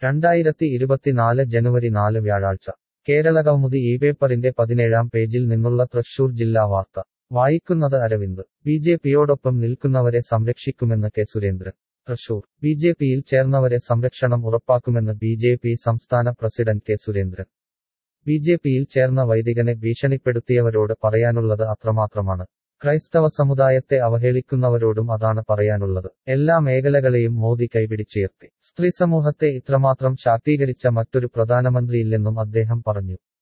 രണ്ടായിരത്തി ഇരുപത്തിനാല് ജനുവരി നാല് വ്യാഴാഴ്ച കേരളകൗമുദി ഈ പേപ്പറിന്റെ പതിനേഴാം പേജിൽ നിന്നുള്ള തൃശൂർ ജില്ലാ വാർത്ത വായിക്കുന്നത് അരവിന്ദ് ബി ജെ പിയോടൊപ്പം നിൽക്കുന്നവരെ സംരക്ഷിക്കുമെന്ന് K Surendran Thrissur B J പിയിൽ ചേർന്നവരെ സംരക്ഷണം ഉറപ്പാക്കുമെന്ന് ബി ജെ പി സംസ്ഥാന പ്രസിഡന്റ് കെ സുരേന്ദ്രൻ ബി ജെ പിയിൽ ചേർന്ന വൈദികനെ ഭീഷണിപ്പെടുത്തിയവരോട് പറയാനുള്ളത് അത്രമാത്രമാണ് ക്രൈസ്തവ സമുദായത്തെ അവഹേളിക്കുന്നവരോടും അതാണ് പറയാനുള്ളത് എല്ലാ മേഖലകളെയും മോദി കൈപിടിച്ചുയർത്തി സ്ത്രീ സമൂഹത്തെ ഇത്രമാത്രം ശാക്തീകരിച്ച മറ്റൊരു പ്രധാനമന്ത്രിയില്ലെന്നും അദ്ദേഹം പറഞ്ഞു